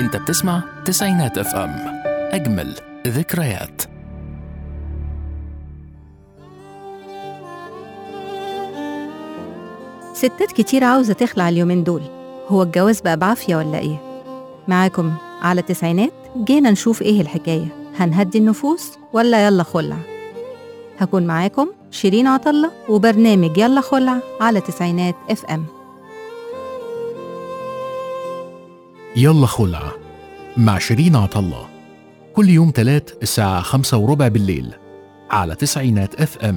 انت بتسمع تسعينات اف ام اجمل ذكريات ستات كتير عاوزة تخلع اليومين دول هو الجواز بقى بعافية ولا إيه؟ معاكم على التسعينات جينا نشوف إيه الحكاية هنهدي النفوس ولا يلا خلع هكون معاكم شيرين عطلة وبرنامج يلا خلع على تسعينات اف ام يلا خلع مع شيرين عطلة كل يوم تلات الساعة خمسة وربع بالليل على تسعينات اف ام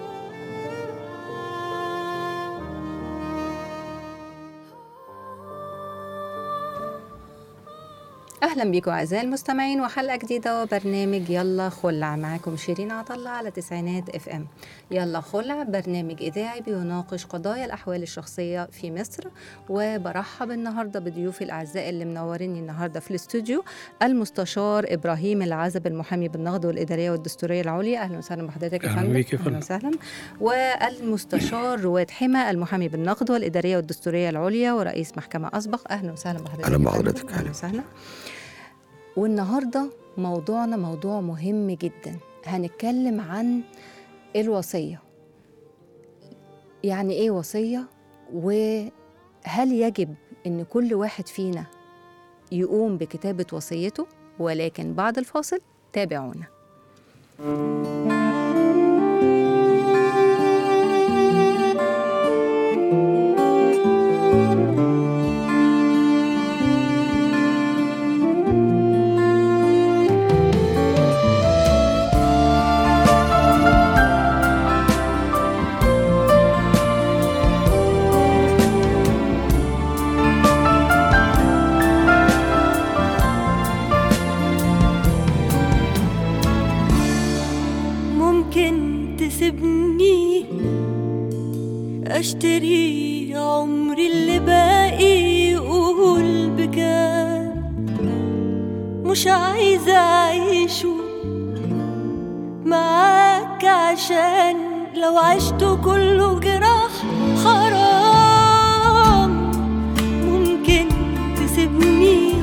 اهلا بيكم اعزائي المستمعين وحلقه جديده وبرنامج يلا خلع معاكم شيرين عطله على تسعينات اف ام يلا خلع برنامج اذاعي بيناقش قضايا الاحوال الشخصيه في مصر وبرحب النهارده بضيوفي الاعزاء اللي منوريني النهارده في الاستوديو المستشار ابراهيم العزب المحامي بالنقد والاداريه والدستوريه العليا اهلا وسهلا بحضرتك يا أهلا فندم بيك يا اهلا فندم. وسهلا والمستشار رواد حمى المحامي بالنقد والاداريه والدستوريه العليا ورئيس محكمه اسبق اهلا وسهلا بحضرتك أهلا يا بحضرتك، فندم. أهلا. اهلا وسهلا والنهارده موضوعنا موضوع مهم جدا هنتكلم عن الوصيه يعني ايه وصيه وهل يجب ان كل واحد فينا يقوم بكتابه وصيته ولكن بعد الفاصل تابعونا ممكن تسيبني اشتري عمري اللي باقي يقول بكام مش عايزة اعيشه معاك عشان لو عشته كله جراح حرام ممكن تسيبني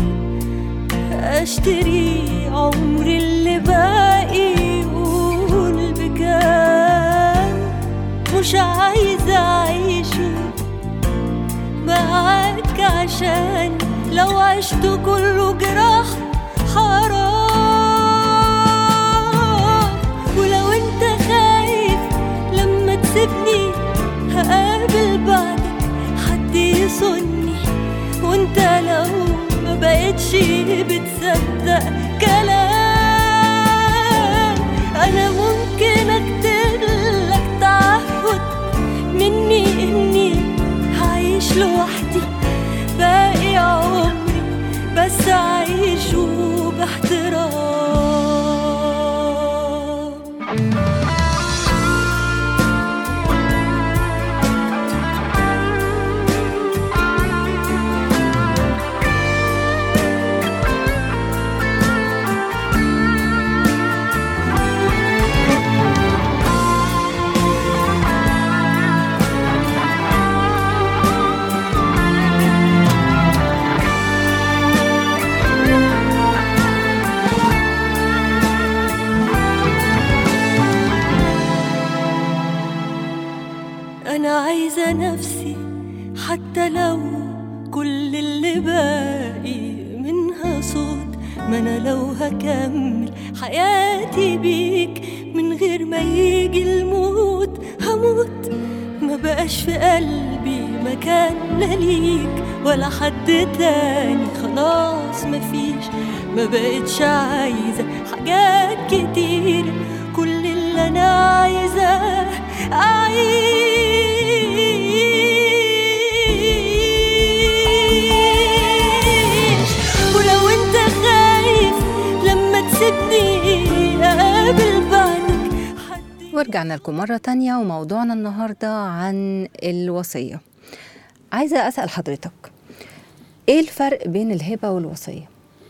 اشتري عمري اللي باقي يقول بكام مش عايزة اعيشه معاك عشان لو عشت كله جراح حرام ولو انت خايف لما تسيبني هقابل بعدك حد يصني وانت لو ما بقتش بتصدق كلام انا ممكن اكتب لك تعهد مني اني هعيش لوحدي باقي عمري بس اعيشه باحترام أنا عايزة نفسي حتى لو كل اللي باقي منها صوت ما أنا لو هكمل حياتي بيك من غير ما يجي الموت هموت ما بقاش في قلبي مكان لا ليك ولا حد تاني خلاص مفيش ما بقتش عايزة حاجات كتير كل اللي أنا عايزاه أعيش ولو أنت خايف لما تسيبني أقابل بعدك حد ورجعنا لكم مرة تانية وموضوعنا النهاردة عن الوصية عايزة أسأل حضرتك إيه الفرق بين الهبة والوصية؟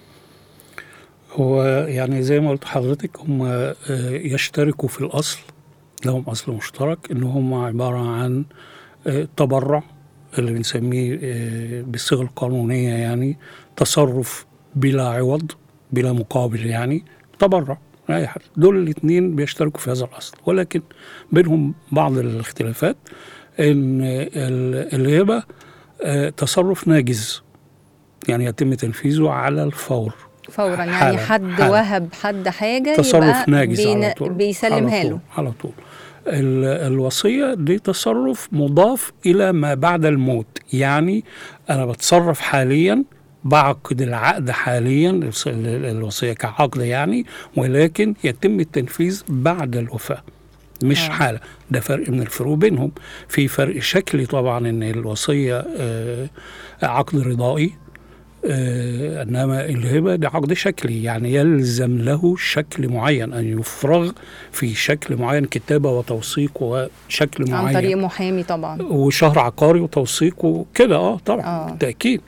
هو يعني زي ما قلت حضرتك هم آه، يشتركوا في الأصل لهم أصل مشترك إن هم عبارة عن آه، تبرع اللي بنسميه آه، بالصيغه القانونيه يعني تصرف بلا عوض بلا مقابل يعني تبرع اي حد دول الاثنين بيشتركوا في هذا الاصل ولكن بينهم بعض الاختلافات ان ال- الهبه آه، تصرف ناجز يعني يتم تنفيذه على الفور فورا يعني حالا- حد حالا. وهب حد حاجه تصرف يبقى ناجز بين- على طول بيسلمها على له طول على طول ال- الوصية دي تصرف مضاف إلى ما بعد الموت يعني أنا بتصرف حاليا بعقد العقد حاليا الوص- ال- الوصية كعقد يعني ولكن يتم التنفيذ بعد الوفاة مش آه. حالة ده فرق من الفروق بينهم في فرق شكلي طبعا ان الوصية آه، عقد رضائي آه، انما الهبه ده عقد شكلي يعني يلزم له شكل معين ان يفرغ في شكل معين كتابه وتوثيق وشكل عن معين طريق محامي طبعا وشهر عقاري وتوثيق وكده اه طبعا آه. بالتاكيد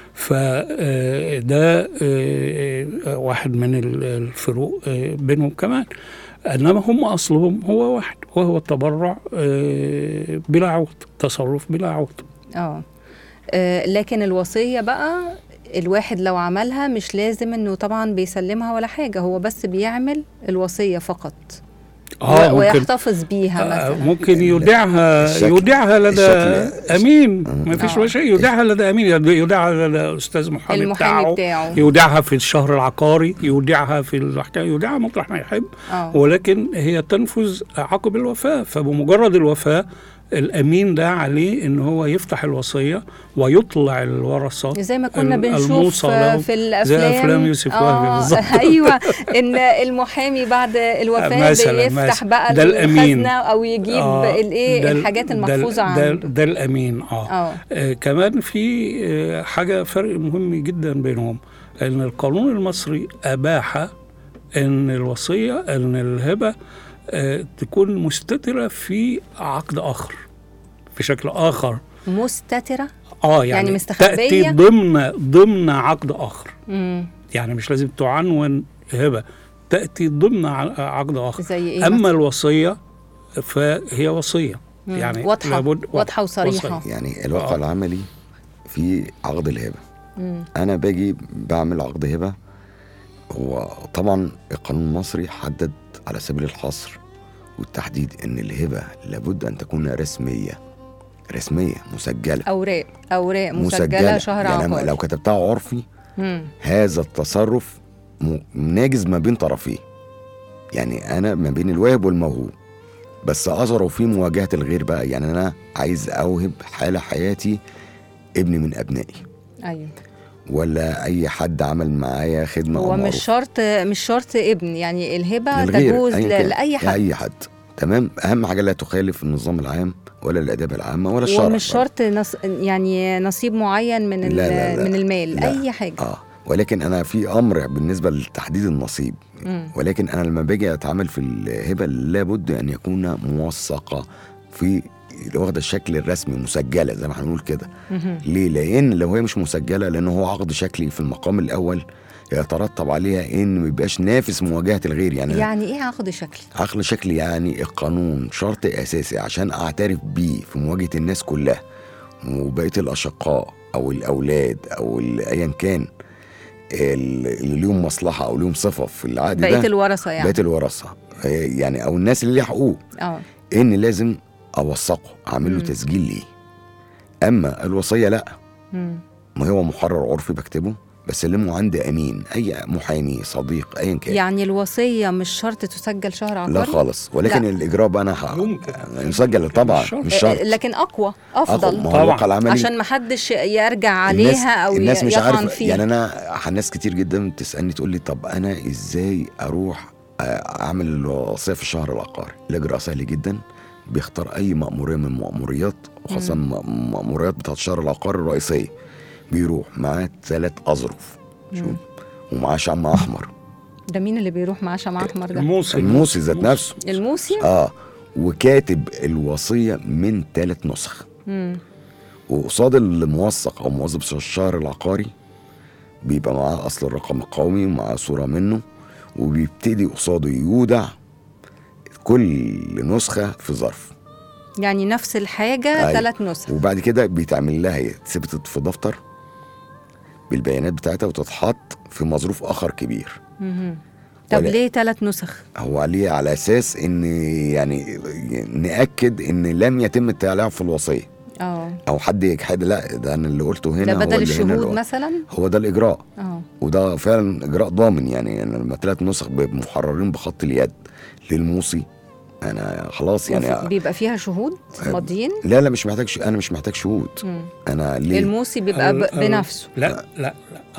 فده واحد من ال- الفروق آه، بينهم كمان انما هم اصلهم هو واحد وهو التبرع آه، بلا عوض تصرف بلا عوض اه آه، لكن الوصيه بقى الواحد لو عملها مش لازم انه طبعا بيسلمها ولا حاجه هو بس بيعمل الوصيه فقط اه و- ممكن ويحتفظ بيها آه، مثلا ممكن يودعها الشكل- يودعها لدى الشكل- امين ما فيش آه. ولا شيء يودعها لدى امين يودعها لدى استاذ محامي المحامي بتاعه بتاعه يودعها في الشهر العقاري يودعها في الحكايه يودعها مطرح ما يحب اه ولكن هي تنفذ عقب الوفاه فبمجرد الوفاه الامين ده عليه ان هو يفتح الوصيه ويطلع الورثه زي ما كنا ال- بنشوف الموصى له في الافلام زي أفلام يوسف وهبي بالظبط. ايوه ان المحامي بعد الوفاه مثلاً- بيفتح مثلاً. بقى ده الأمين. الخزنه او يجيب آه، الايه ده ال- الحاجات ده ال- المحفوظه ده, عنده ده الامين اه, اه آه كمان في آه حاجه فرق مهم جدا بينهم ان القانون المصري اباح ان الوصيه ان الهبه آه تكون مستتره في عقد اخر في شكل اخر مستتره اه يعني, يعني مستخبية؟ تاتي ضمن ضمن عقد اخر امم يعني مش لازم تعنون هبه تاتي ضمن ع- عقد اخر زي ايه اما مثلاً؟ الوصيه فهي وصيه مم. يعني واضحه لابد واضحه وصريحه وصية. يعني الواقع آه. العملي في عقد الهبه مم. انا باجي بعمل عقد هبه هو طبعا القانون المصري حدد على سبيل الحصر والتحديد ان الهبه لابد ان تكون رسميه رسميه مسجله اوراق اوراق مسجله, شهر يعني عقاري لو كتبتها عرفي مم. هذا التصرف م- ناجز ما بين طرفين يعني انا ما بين الواهب والموهوب بس اثره في مواجهه الغير بقى يعني انا عايز اوهب حاله حياتي ابني من ابنائي ايوه ولا اي حد عمل معايا خدمه هو أو مش معروف. شرط مش شرط ابن يعني الهبه للغير، تجوز أيا ل- كان. لاي حد لاي حد تمام اهم حاجه لا تخالف النظام العام ولا الاداب العامه ولا الشرع ومش برضه. شرط نص يعني نصيب معين من ال- لا لا لا. من المال لا. اي حاجه اه ولكن انا في امر بالنسبه لتحديد النصيب مم. ولكن انا لما باجي اتعامل في الهبه لابد ان يكون موثقه في واخده الشكل الرسمي مسجله زي ما هنقول كده مهم. ليه لان لو هي مش مسجله لان هو عقد شكلي في المقام الاول يترتب عليها ان ما يبقاش نافس مواجهه الغير يعني, يعني ايه عقد شكلي عقد شكلي يعني القانون شرط اساسي عشان اعترف بيه في مواجهه الناس كلها وبقيه الاشقاء او الاولاد او ال- ايا كان اللي ليهم مصلحه او ليهم صفه في العقد بقيه ده الورثه يعني بقيه الورثه آه، يعني او الناس اللي ليها حقوق اه ان لازم اوثقه اعمل له مم. تسجيل ليه اما الوصيه لا مم. ما هو محرر عرفي بكتبه بسلمه عند امين اي محامي صديق ايا كان يعني الوصيه مش شرط تسجل شهر عقاري لا خالص ولكن لا. الاجراء بقى انا ه- ممكن. مسجل طبعا مش شرط. مش شرط آه، لكن اقوى أقوى. افضل ما هو طبعاً. الواقع العملي عشان ما حدش يرجع عليها او الناس مش يطعن عارفه فيه يعني انا ناس كتير جدا تسالني تقول لي طب انا ازاي اروح آه، اعمل الوصيه في الشهر العقاري الاجراء سهل جدا بيختار اي مأمورية من المأموريات وخاصة م- مأموريات بتاعت الشهر العقاري الرئيسية بيروح معاه ثلاث أظرف شوف ومعاه شمع أحمر ده مين اللي بيروح معاه شمع احمر ده الموصي الموصي ذات نفسه الموسي اه وكاتب الوصية من ثلاث نسخ مم. وقصاد الموثق او موظف الشهر العقاري بيبقى معاه اصل الرقم القومي ومعاه صوره منه وبيبتدي قصاده يودع كل نسخه في ظرف يعني نفس الحاجه أيوة. ثلاث نسخ وبعد كده بيتعمل لها هي تثبت في دفتر بالبيانات بتاعتها وتتحط في مظروف اخر كبير مهم. طب ولا- ليه ثلاث نسخ هو عليه على اساس ان يعني ناكد ان لم يتم التلاعب في الوصيه اه او حد يجحد لا ده انا اللي قلته هنا ده هو بدل اللي هنا الشهود اللي- مثلا هو ده الاجراء اه وده فعلا اجراء ضامن يعني انا لما ثلاث نسخ بيبقوا محررين بخط اليد للموصي انا خلاص وف- يعني بيبقى فيها شهود ماضيين لا لا مش محتاج ش... انا مش محتاج شهود مم. انا ليه الموصي بيبقى ب- ال- ال- بنفسه لا لا لا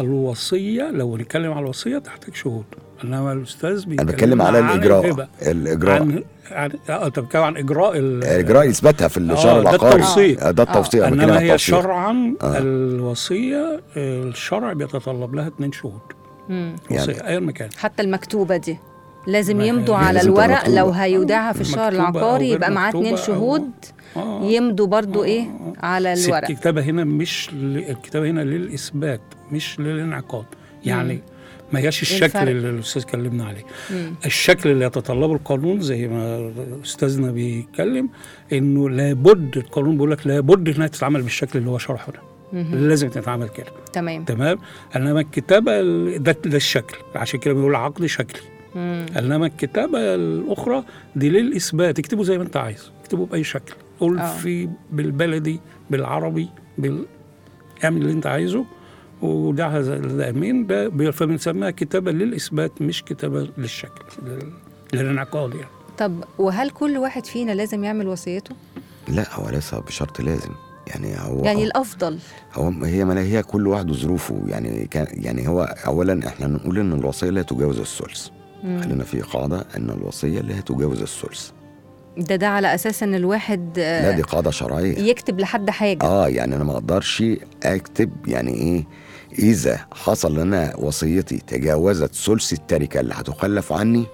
الوصيه لو نتكلم على الوصيه تحتاج شهود انما الاستاذ انا بتكلم على عن الاجراء الهبة. الاجراء عن عن اه انت بتتكلم عن اجراء ال- الاجراء اثباتها في الشهر آه، ده العقاري التوصية. آه، ده التوصيه أنا بتكلم انما عن هي التوصية. شرعا آه. الوصيه آه، الشرع بيتطلب لها اثنين شهود مم. وصيه يعني- اي مكان حتى المكتوبه دي لازم ما هي يمضوا لازم على تبقى الورق مكتوبة. لو هيودعها في الشهر مكتوبة أو العقاري غير يبقى معاه اتنين مكتوبة أو- شهود آه. يمضوا برضو ايه على بس الورق الكتابه هنا مش ل... الكتابه هنا للاثبات مش للانعقاد يعني ما هياش الشكل الفرق؟ اللي الاستاذ كلمنا عليه مم. الشكل اللي يتطلبه القانون زي ما استاذنا بيتكلم انه لابد القانون بيقول لك لابد انها تتعمل بالشكل اللي هو شرحه ده مهم. لازم تتعمل كده تمام تمام انما الكتابه ال- ده ده الشكل عشان كده بيقول عقد شكلي مم. انما الكتابه الاخرى دي للاثبات اكتبه زي ما انت عايز اكتبه باي شكل قول آه. في بالبلدي بالعربي بال اعمل اللي انت عايزه ودعها زي الامين ده بي- فبنسميها كتابه للاثبات مش كتابه للشكل لل- للانعقاد يعني طب وهل كل واحد فينا لازم يعمل وصيته لا هو ليس بشرط لازم يعني هو يعني الافضل هو هي ما هي كل واحد وظروفه يعني كان يعني هو اولا احنا نقول ان الوصيه لا تجاوز الثلث مم. خلينا في قاعده ان الوصيه لا تجاوز الثلث ده ده على اساس ان الواحد آه، لا دي قاعده شرعيه يكتب لحد حاجه اه يعني انا ما اقدرش اكتب يعني ايه اذا حصل لنا وصيتي تجاوزت ثلث التركه اللي هتخلف عني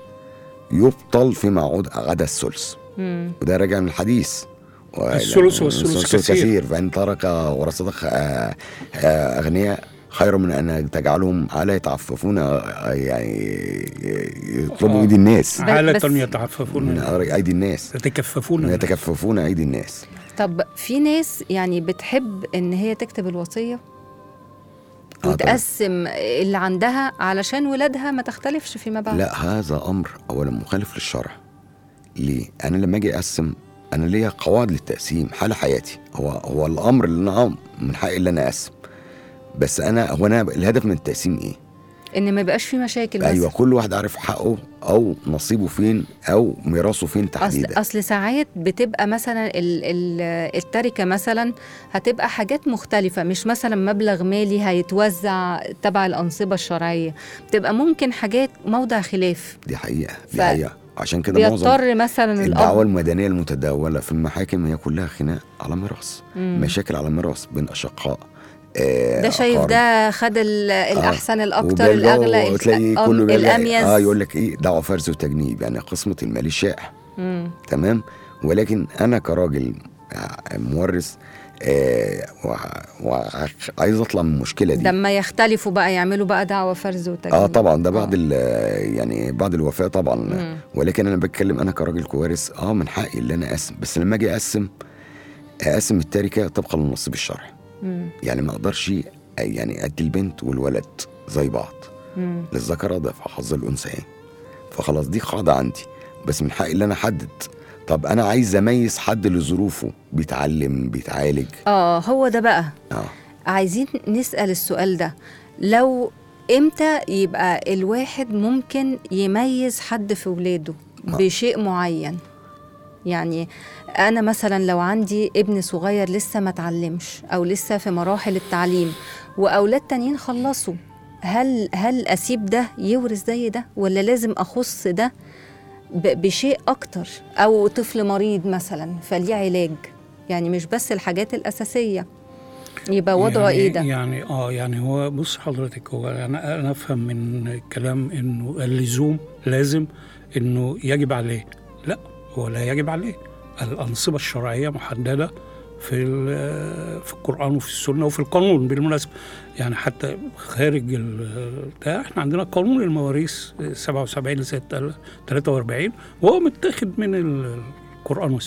يبطل فيما عود غدا الثلث مم. وده راجع من الحديث و- الثلث والثلث كثير. فان ترك ورثتك آه، آه، اغنياء خير من ان تجعلهم على يتعففون آه، يعني يطلبوا آه. ايدي الناس عالة بس- من يتعففون ايدي الناس يتكففون من الناس. يتكففون ايدي الناس طب في ناس يعني بتحب ان هي تكتب الوصيه آه، طبعاً. وتقسم اللي عندها علشان ولادها ما تختلفش فيما بعد لا هذا امر اولا مخالف للشرع ليه انا لما اجي اقسم انا ليا قواعد للتقسيم حال حياتي هو هو الامر اللي انا آه من حقي ان انا اقسم بس انا هو انا الهدف من التقسيم ايه ان ما يبقاش في مشاكل ايوه بس كل واحد عارف حقه او نصيبه فين او ميراثه فين اصل تحديدا اصل ساعات بتبقى مثلا ال ال التركه مثلا هتبقى حاجات مختلفه مش مثلا مبلغ مالي هيتوزع تبع الانصبه الشرعيه بتبقى ممكن حاجات موضع خلاف دي حقيقه دي ف- حقيقه عشان كده معظم بيضطر مثلا الدعوة الاب المدنية المتداولة في المحاكم هي كلها خناق على ميراث مم. مشاكل على ميراث بين أشقاء آه ده شايف أقارب. ده خد ال- الاحسن الاكتر وبيرجعوا الاغلى وتلاقي الأم- كله بيرجع- الاميز اه يقول لك ايه دعوة فرز وتجنيب يعني قسمة المال الشائع مم. تمام ولكن انا كراجل آه، مورث آه وعايز اطلع من المشكله دي لما يختلفوا بقى يعملوا بقى دعوه فرز وتجنيب اه طبعا ده بعد آه. ال- يعني بعد الوفاه طبعا مم. ولكن انا بتكلم انا كراجل كوارث اه من حقي اللي انا اقسم بس لما اجي اقسم اقسم التركه طبقا للنصيب الشرعي مم. يعني ما اقدرش يعني ادي البنت والولد زي بعض مم. للذكر ضعف حظ الانثيين فخلاص دي قاعده عندي بس من حقي اللي انا احدد طب انا عايز اميز حد لظروفه بيتعلم بيتعالج اه هو ده بقى اه عايزين نسأل السؤال ده لو امتى يبقى الواحد ممكن يميز حد في ولاده ما- بشيء معين يعني انا مثلا لو عندي ابن صغير لسه ما اتعلمش او لسه في مراحل التعليم واولاد تانيين خلصوا هل هل اسيب ده يورث زي ده ولا لازم اخص ده ب- بشيء اكتر او طفل مريض مثلا فليه علاج يعني مش بس الحاجات الاساسيه يبقى وضعه يعني ايه ده يعني اه يعني هو بص حضرتك هو انا انا افهم من الكلام انه اللزوم لازم انه يجب عليه لا هو لا يجب عليه الانصبه الشرعيه محدده في ال- في القران وفي السنه وفي القانون بالمناسبه يعني حتى خارج ال- بتاع احنا عندنا قانون المواريث 77 ل 43 وهو متاخد من ال- القران والسنه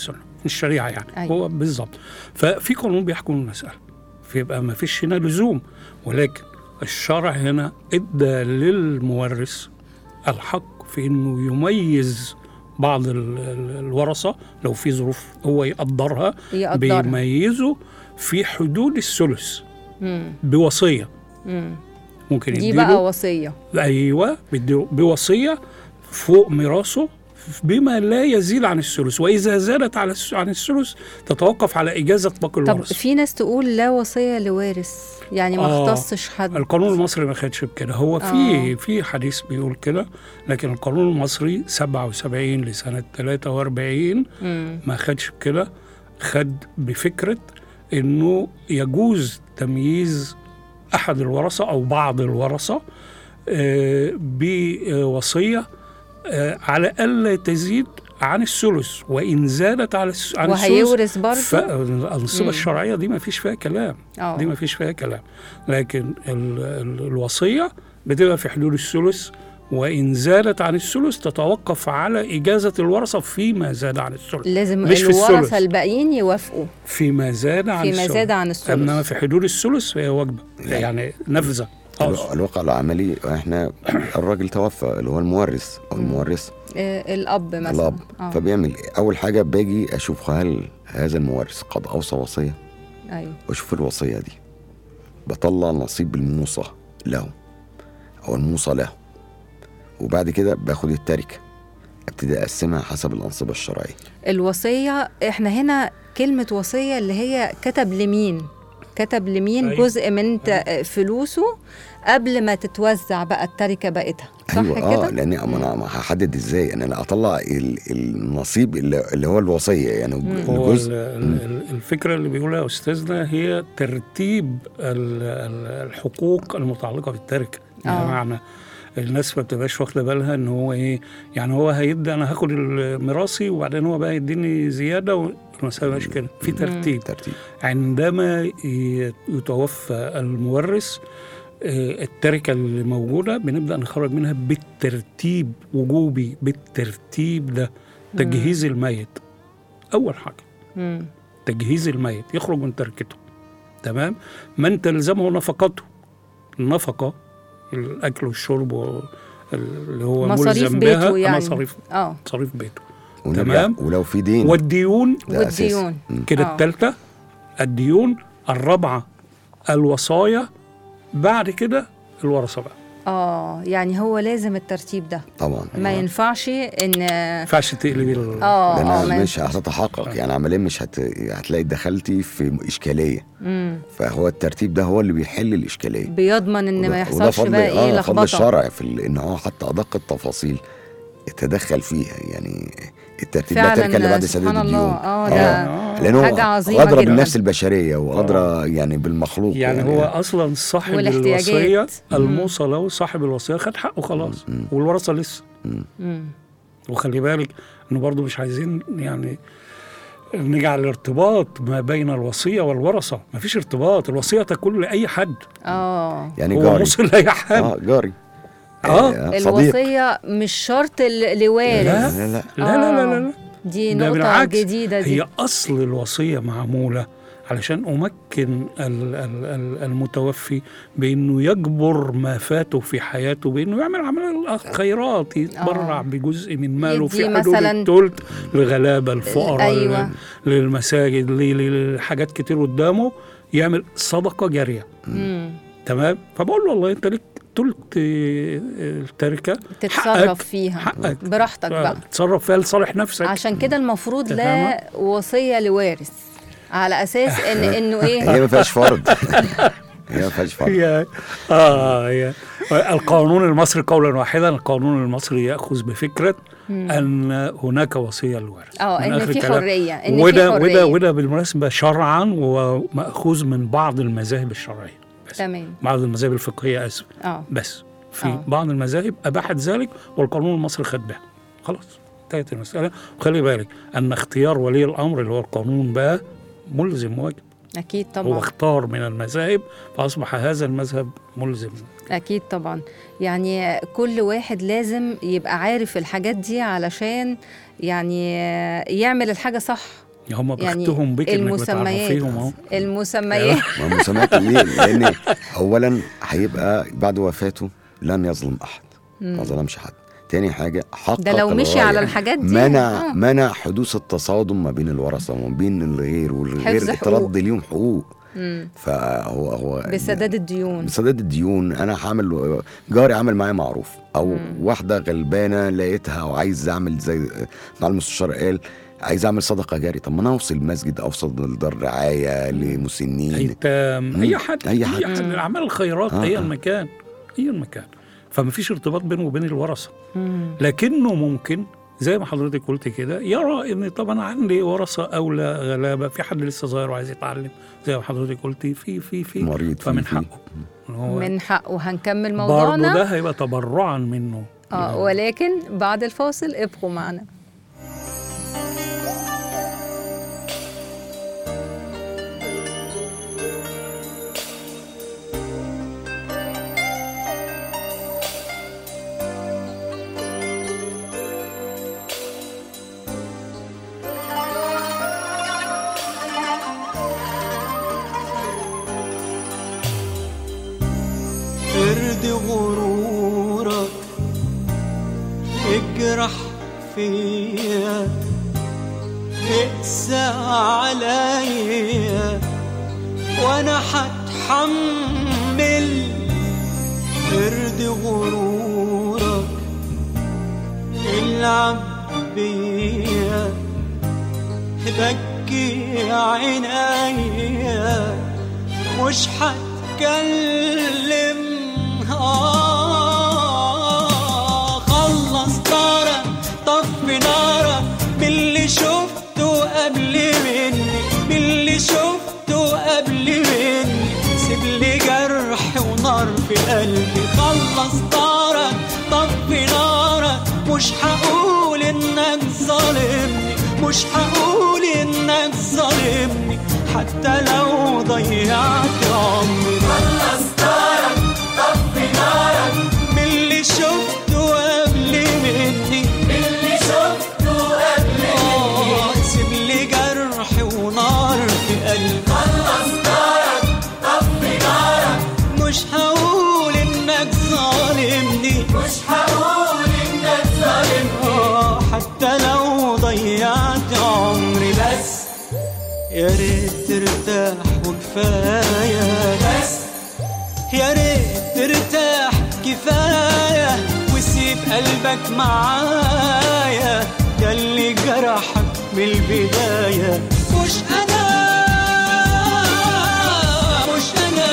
الشريعه يعني أيوة. هو بالظبط ففي قانون بيحكم المساله فيبقى ما فيش هنا لزوم ولكن الشرع هنا ادى للمورث الحق في انه يميز بعض ال- ال- الورثه لو في ظروف هو يقدرها يقدرها. بيميزه في حدود الثلث مم. بوصيه مم. ممكن دي يديله بقى وصيه ايوه بيديله بوصيه فوق ميراثه بما لا يزيد عن الثلث واذا زادت على الس- عن الثلث تتوقف على اجازه باقي طب الورث في ناس تقول لا وصيه لوارث يعني ما آه. اختصش حد القانون المصري ما خدش بكده هو في في حديث بيقول كده لكن القانون المصري 77 لسنه 43 مم. ما خدش بكده خد بفكره انه يجوز تمييز احد الورثه او بعض الورثه آه، بوصيه آه، على الا تزيد عن الثلث وان زادت على الس- عن الثلث وهيورث برضه فالأنصبة مم. الشرعية دي ما فيش فيها كلام اه دي ما فيش فيها كلام لكن ال ال الوصية بتبقى في حدود الثلث وإن زادت عن الثلث تتوقف على إجازة الورثة فيما زاد عن الثلث لازم مش في الورثه الثلث. الباقيين يوافقوا فيما زاد عن فيما الثلث زاد عن الثلث إنما في حدود الثلث فهي واجبة يعني نفذة الو- أقصد. الواقع العملي احنا الراجل توفى اللي هو المورث او المورث آه الاب مثلا الاب آه. فبيعمل ايه؟ اول حاجه باجي اشوف هل هذا المورث قد اوصى وصيه ايوه واشوف الوصيه دي بطلع نصيب الموصى له او الموصى له وبعد كده باخد التركه ابتدي اقسمها حسب الانصبه الشرعيه الوصيه احنا هنا كلمه وصيه اللي هي كتب لمين كتب لمين أيوة. جزء من ت- فلوسه قبل ما تتوزع بقى التركه بقتها صح ايوه اه كده لان أما انا ما هحدد ازاي ان انا اطلع ال- النصيب اللي, اللي هو الوصيه يعني هو الجزء ال- ال- ال- الفكرة اللي بيقولها أستاذنا هي ترتيب ال- ال- الحقوق المتعلقة بالتركة يعني آه. معنى الناس ما بتبقاش واخده بالها ان هو ايه يعني هو هيدي انا هاخد ميراثي وبعدين هو بقى يديني زياده والمساله مش كده في ترتيب ترتيب عندما ي- يتوفى المورث آه، التركه اللي موجوده بنبدا نخرج منها بالترتيب وجوبي بالترتيب ده تجهيز الميت اول حاجه مم. تجهيز الميت يخرج من تركته تمام من تلزمه نفقته النفقه الاكل والشرب و- اللي هو مصاريف ملزم بيته بها يعني. مصاريف اه مصاريف بيته ونرجع تمام. ولو في دين والديون ده أساسي. والديون كده آه. الثالثه الديون الرابعه الوصايا بعد كده الورثه بقى اه يعني هو لازم الترتيب ده طبعا ما ينفعش ان ما ينفعش تقلبي ال- اه اه لانها ما مش هتتحقق يعني عمليا مش هت... هتلاقي دخلتي في اشكاليه مم. فهو الترتيب ده هو اللي بيحل الاشكاليه بيضمن ان وده- ما وده يحصلش فضل بقى ايه آه فضل لخبطه الشرع في ال... ان هو حتى ادق التفاصيل يتدخل فيها يعني الترتيب ده تركه اللي فعلا بعد سداد سبحان الله الديون اه آه. ده لانه حاجة عظيمة ادرى جدا. بالنفس البشريه وادرى يعني بالمخلوق يعني هو اصلا صاحب والاحتياجات. الوصيه مم. الموصى له صاحب الوصيه خد حقه خلاص والورثه لسه مم. وخلي بالك انه برضو مش عايزين يعني نجعل ارتباط ما بين الوصيه والورثه ما فيش ارتباط الوصيه تكون لاي حد اه يعني هو جاري موصي لاي حد اه جاري آه. صديق الوصيه مش شرط ال- لوارث لا. لا لا لا لا لا, لا, لا. دي ده نقطه بالعكس جديده دي هي اصل الوصيه معموله علشان امكن ال- ال- ال- المتوفي بانه يجبر ما فاته في حياته بانه يعمل عمل الخيرات يتبرع آه. بجزء من ماله يدي في حدود مثلاً- الثلث للغلابه الفقراء أيوة. لل- للمساجد ل- لحاجات كتير قدامه يعمل صدقه جاريه مم. تمام فبقول له والله انت ليك ثلث التركه تتصرف حقك- فيها حقك براحتك بقى تصرف فيها لصالح نفسك عشان كده المفروض أنت لا وصيه لوارث على اساس ان انه ايه هي ما فيهاش فرض هي ما فيهاش فرض هي اه هي القانون المصري قولا واحدا القانون المصري ياخذ بفكره ان هناك وصيه للوارث اه من ان آخر في الكلام. حريه ان وده في وده حريه وده بالمناسبه شرعا وماخوذ من بعض المذاهب الشرعيه بس تمام بعض المذاهب الفقهيه اسف اه بس في آه. بعض المذاهب اباحت ذلك والقانون المصري خد بها خلاص انتهت المساله وخلي بالك ان اختيار ولي الامر اللي هو القانون بقى ملزم واجب اكيد هو طبعا اختار من المذاهب فاصبح هذا المذهب ملزم اكيد طبعا يعني كل واحد لازم يبقى عارف الحاجات دي علشان يعني يعمل الحاجه صح هم يعني بختهم بك انك المسميات بتعرفيهم اهو المسميات ما مسميات ليه؟ لان اولا هيبقى بعد وفاته لن يظلم احد ما ظلمش حد تاني حاجه حقق ده لو مشي الغاية. على الحاجات دي منع آه. منع حدوث التصادم ما بين الورثه وما بين الغير والغير حفظ حقوق. ترد ليهم حقوق مم. فهو هو بسداد الديون بسداد الديون انا هعمل جاري عمل معايا معروف او واحده غلبانه لقيتها وعايز اعمل زي مع المستشار قال عايز اعمل صدقه جاري طب ما انا اوصل مسجد اوصل لدار رعايه لمسنين ايتام مم. اي حد أي حد. اعمال الخيرات آه، هي آه. المكان هي المكان فما فيش ارتباط بينه وبين الورثه مم. لكنه ممكن زي ما حضرتك قلت كده يرى ان طب انا عندي ورثه اولى غلابه في حد لسه صغير وعايز يتعلم زي ما حضرتك قلتي في في في مريض في- فمن في. حقه إن هو من حقه هنكمل برضه موضوعنا ده هيبقى تبرعا منه اه ولكن بعد الفاصل ابقوا معنا ارضي غرورك اجرح فيا اقسى عليا وانا هتحمل ارضي غرورك العب بيا بكي عينيا مش هتكلم آه خلص طارة طفي نارة باللي شفته قبل مني باللي شفته قبل مني سيب لي جرح ونار في قلبي خلص طارة طفي نارة مش هقول انك ظالمني مش هقول انك ظالمني حتى لو ضيعت عمري خلص طارك طفي نارك باللي شفته قبل مني باللي شفته قبل مني سيب لي جرح ونار في قلبي خلص طارك طفي نارك مش هقول انك ظالمني مش هقول انك ظالمني حتى لو ضيعت عمري بس يا ريت ترتاح وكفايه بس يا ريت ترتاح كفايه وسيب قلبك معايا ده اللي جرحك من البدايه مش انا مش انا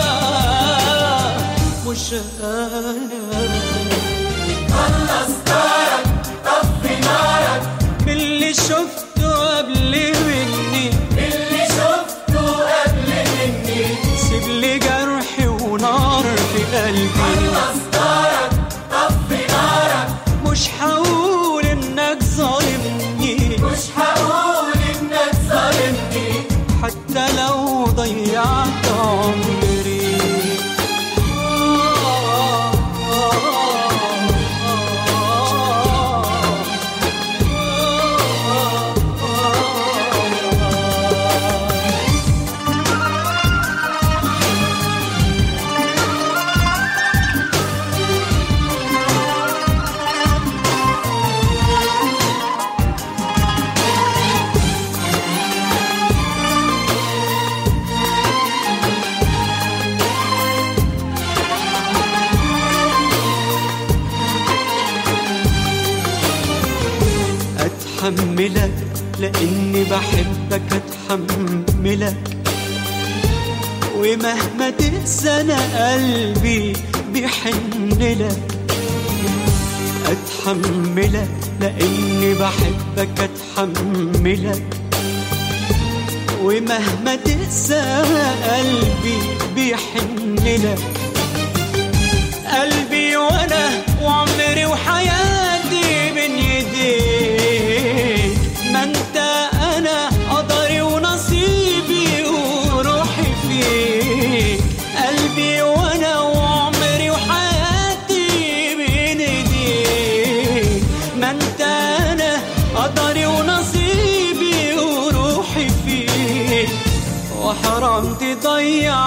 مش انا خلص دارك طفي نارك باللي شفته قبل مني باللي شفته قبل مني سيب لي جرحي ونار في قلبي خلص دارك طفي نارك مش هقول انك ظالمني مش هقول انك ظالمني حتى لو ضيعت عمري اتحملك لاني بحبك اتحملك ومهما تنسى انا قلبي بيحن لك اتحملك لاني بحبك اتحملك ومهما تنسى قلبي بيحن لك قلبي وانا وعمري وحياتي بين ايديك ما انت انا قدري ونصيبي وروحي فيك قلبي وانا وعمري وحياتي بين ايديك ما انت انا قدري ونصيبي وروحي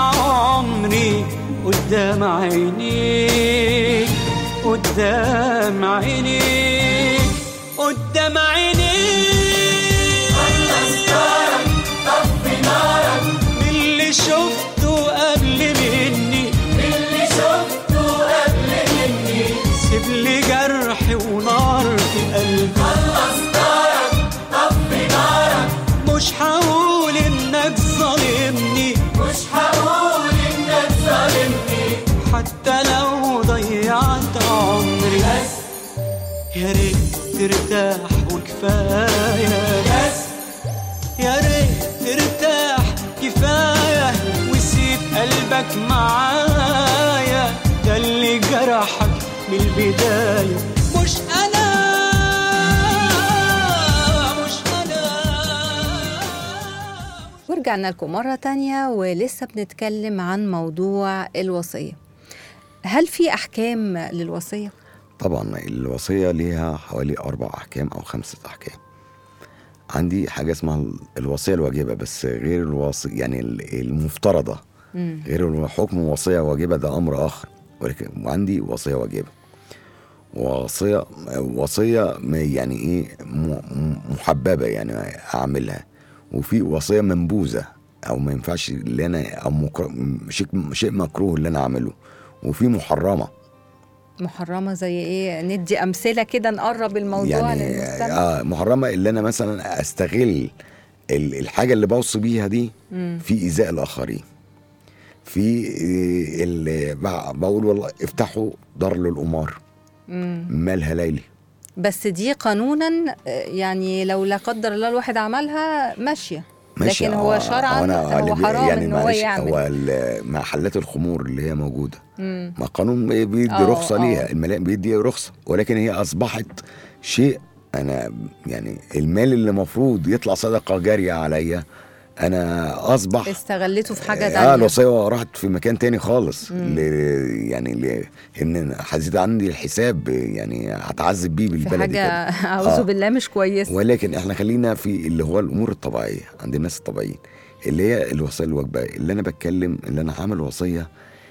عمري قدام عينيك قدام عينيك قدام عينيك باللي شفته قبل مني باللي شفته قبل مني سيب لي جرح ونار في قلبي خلص نارك طفي نارك مش هقول انك ظالمني مش هقول انك ظالمني حتى لو ضيعت عمري بس يا ريت ترتاح وكفايه بس يا ريت ترتاح كفاية وسيب قلبك معايا ده اللي جرحك من البداية مش أنا مش أنا ورجعنا لكم مرة تانية ولسه بنتكلم عن موضوع الوصية هل في أحكام للوصية؟ طبعا الوصية ليها حوالي أربع أحكام أو خمسة أحكام عندي حاجة اسمها الوصية الواجبة بس غير الوصي يعني المفترضة مم. غير حكم وصية واجبة ده أمر آخر ولكن وعندي وصية واجبة وصية وصية ما يعني إيه م- م- محببة يعني أعملها وفي وصية منبوذة أو ما ينفعش اللي أنا أو مكر... شيء شيء مكروه اللي أنا أعمله وفي محرمة محرمة زي إيه؟ ندي أمثلة كده نقرب الموضوع يعني للمستمع آه محرمة اللي أنا مثلا أستغل ال- الحاجة اللي بوصي بيها دي مم. في إيذاء الآخرين في آه، اللي بع- بقول والله افتحوا دار للقمار مم. مالها ليلي بس دي قانونا آه، يعني لو لا قدر الله الواحد عملها ماشية ماشي، لكن هو آه، شرعا أنا هو اللي بي- حرام يعني ان هو معلش، يعمل هو ال- محلات الخمور اللي هي موجودة مم. ما القانون بيدي آه، رخصة آه. ليها الملاء بيدي رخصة ولكن هي أصبحت شيء أنا يعني المال اللي المفروض يطلع صدقة جارية عليا أنا أصبح استغلته في حاجة اه تانية الوصيه راحت في مكان تاني خالص ل... يعني ل... ان هزيد عندي الحساب يعني هتعذب بيه في بالبلدي حاجة كده أعوذ آه. بالله مش كويسة ولكن احنا خلينا في اللي هو الامور الطبيعيه عند الناس الطبيعيين اللي هي الوصيه الواجبه اللي انا بتكلم اللي انا عامل وصيه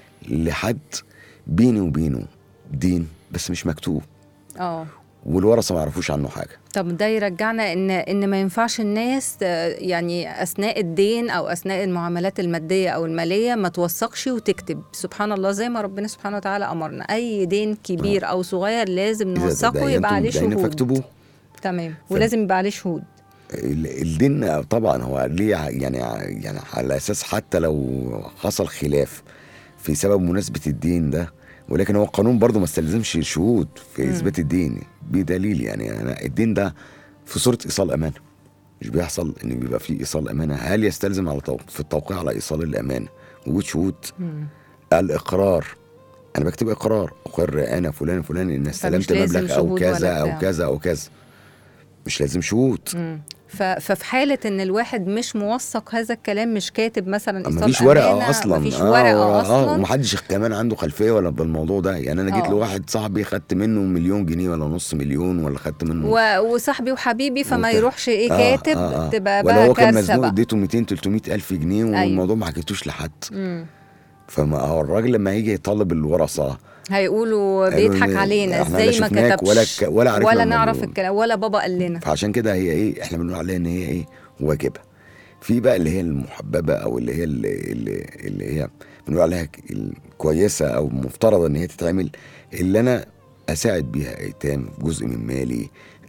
لحد بيني وبينه دين بس مش مكتوب اه والورثه ما يعرفوش عنه حاجه طب ده يرجعنا ان ان ما ينفعش الناس آه، يعني اثناء الدين او اثناء المعاملات الماديه او الماليه ما توثقش وتكتب سبحان الله زي ما ربنا سبحانه وتعالى امرنا اي دين كبير او صغير لازم إذا نوثقه تدينتم يبقى عليه بدين شهود فاكتبوه تمام ولازم يبقى عليه شهود ال- الدين طبعا هو ليه ع- يعني ع- يعني على اساس حتى لو حصل خلاف في سبب مناسبه الدين ده ولكن هو القانون برضه ما استلزمش شهود في اثبات الدين بدليل يعني انا الدين ده في صوره ايصال امانه مش بيحصل ان بيبقى فيه ايصال امانه هل يستلزم على تو- في التوقيع على ايصال الامانه وجود شهود مم. الاقرار انا بكتب اقرار اقر انا فلان فلان ان استلمت لازم مبلغ او شهود كذا ولا او بتاع. كذا او كذا مش لازم شهود مم. ف- ففي حالة إن الواحد مش موثق هذا الكلام مش كاتب مثلا إيصال مفيش ورقه أمانة، اصلا مفيش آه ورقة آه أصلا ومحدش كمان عنده خلفيه ولا بالموضوع ده يعني انا جيت آه. لواحد صاحبي خدت منه مليون جنيه ولا نص مليون ولا خدت منه و- وصاحبي وحبيبي فما وبتاع. يروحش إيه آه، كاتب آه، آه. تبقى ولا بقى هو كان كارثة مزنوق بقى اديته 200 300 الف جنيه والموضوع ما حكيتوش لحد مم. فما هو الراجل لما يجي يطالب الورثه هيقولوا قالوا بيضحك إن علينا إحنا لا ازاي ما شفناك كتبش ولا ك- ولا عرفنا ولا نعرف الموضوع. الكلام ولا بابا قال لنا فعشان كده هي ايه احنا بنقول عليها ان هي ايه واجبه في بقى اللي هي المحببه او اللي هي اللي, اللي, اللي هي بنقول عليها ك- الكويسه او مفترض ان هي تتعمل اللي انا اساعد بيها ايتام جزء من مالي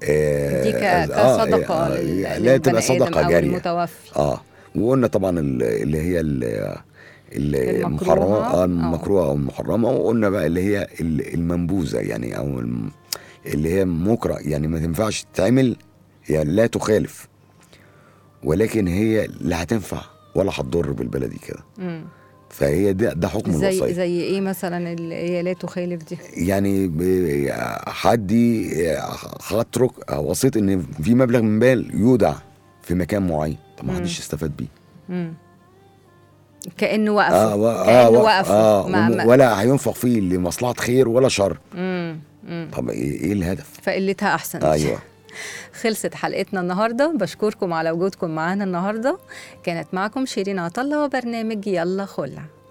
آه دي ك- آه، كصدقة آه لل- لا تبقى للبني آدم صدقه أو جاريه المتوفي اه وقلنا طبعا ال- اللي هي ال- ال- المكروهة، المحرمه آه. اه المكروهه او المحرمه وقلنا بقى اللي هي ال- المنبوذه يعني او الم- اللي هي مكره يعني ما تنفعش تتعمل يعني لا تخالف ولكن هي لا هتنفع ولا هتضر بالبلدي كده مم. فهي ده ده حكم زي الوصيه زي ايه مثلا اللي هي لا تخالف دي يعني ب- حد هترك وصيت ان في مبلغ من مال يودع في مكان معين طب ما مم. حدش استفاد بيه مم. كانه وقفه اه و... كانه آه و... وقفه آه ما- وم- ما- ولا هينفق فيه لمصلحه خير ولا شر مم. مم. طب ايه, إيه الهدف فقلتها احسن ايوه خلصت حلقتنا النهارده بشكركم على وجودكم معانا النهارده كانت معكم شيرين عطله وبرنامج يلا خلع